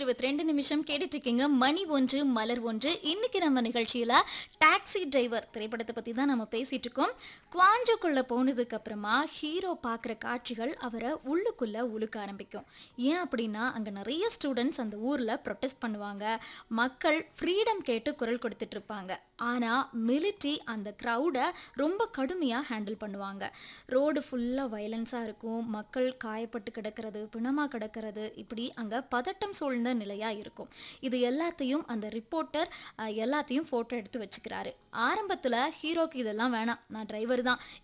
இருபத்தி ரெண்டு நிமிஷம் கேட்டுட்டு இருக்கீங்க மணி ஒன்று மலர் ஒன்று இன்னைக்கு நம்ம நிகழ்ச்சியில டாக்ஸி டிரைவர் திரைப்படத்தை பத்தி தான் நம்ம பேசிட்டு இருக்கோம் குவாஞ்சோக்குள்ள போனதுக்கு அப்புறமா ஹீரோ பார்க்குற காட்சிகள் அவரை உள்ளுக்குள்ள உழுக்க ஆரம்பிக்கும் ஏன் அப்படின்னா அங்க நிறைய ஸ்டூடெண்ட்ஸ் அந்த ஊர்ல ப்ரொட்டஸ்ட் பண்ணுவாங்க மக்கள் ஃப்ரீடம் கேட்டு குரல் கொடுத்துட்டு இருப்பாங்க ஆனா மிலிட்ரி அந்த க்ரௌடை ரொம்ப கடுமையா ஹேண்டில் பண்ணுவாங்க ரோடு ஃபுல்லாக வயலன்ஸாக இருக்கும் மக்கள் காயப்பட்டு கிடக்கிறது பிணமாக கிடக்கிறது இப்படி அங்கே பதட்டம் சூழ்ந்த நிலையாக இருக்கும் இது எல்லாத்தையும் அந்த ரிப்போர்ட்டர் எல்லாத்தையும் ஃபோட்டோ எடுத்து வச்சுக்கிறாரு ஆரம்பத்தில் ஹீரோக்கு இதெல்லாம் வேணாம் நான் டிரைவர் தான்